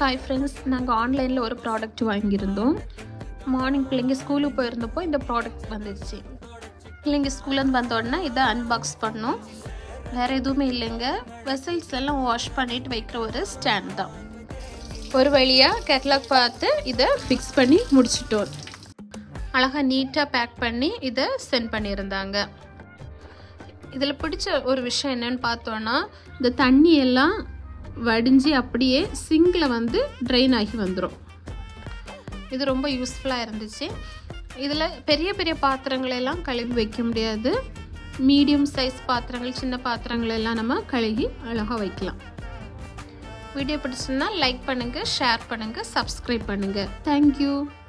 hi friends நாங்கள் ஆன்லைனில் ஒரு ப்ராடக்ட் வாங்கியிருந்தோம் மார்னிங் பிள்ளைங்க ஸ்கூலுக்கு போயிருந்தப்போ இந்த ப்ராடக்ட் வந்துடுச்சு பிள்ளைங்க ஸ்கூல்லேருந்து வந்த உடனே இதை அன்பாக்ஸ் பண்ணோம் வேறு எதுவுமே இல்லைங்க வெசல்ஸ் எல்லாம் வாஷ் பண்ணிட்டு வைக்கிற ஒரு ஸ்டாண்ட் தான் ஒரு வழியாக கேட்லாக் பார்த்து இதை ஃபிக்ஸ் பண்ணி முடிச்சிட்டோம் அழகாக நீட்டாக பேக் பண்ணி இதை சென்ட் பண்ணியிருந்தாங்க இதில் பிடிச்ச ஒரு விஷயம் என்னன்னு பார்த்தோன்னா இந்த தண்ணி எல்லாம் வடிஞ்சு அப்படியே சிங்கில் வந்து ட்ரெயின் ஆகி வந்துடும் இது ரொம்ப யூஸ்ஃபுல்லாக இருந்துச்சு இதில் பெரிய பெரிய பாத்திரங்கள் எல்லாம் கழுவி வைக்க முடியாது மீடியம் சைஸ் பாத்திரங்கள் சின்ன பாத்திரங்கள் எல்லாம் நம்ம கழுகி அழகாக வைக்கலாம் வீடியோ பிடிச்சிருந்தா லைக் பண்ணுங்கள் ஷேர் பண்ணுங்கள் சப்ஸ்கிரைப் பண்ணுங்கள் தேங்க்யூ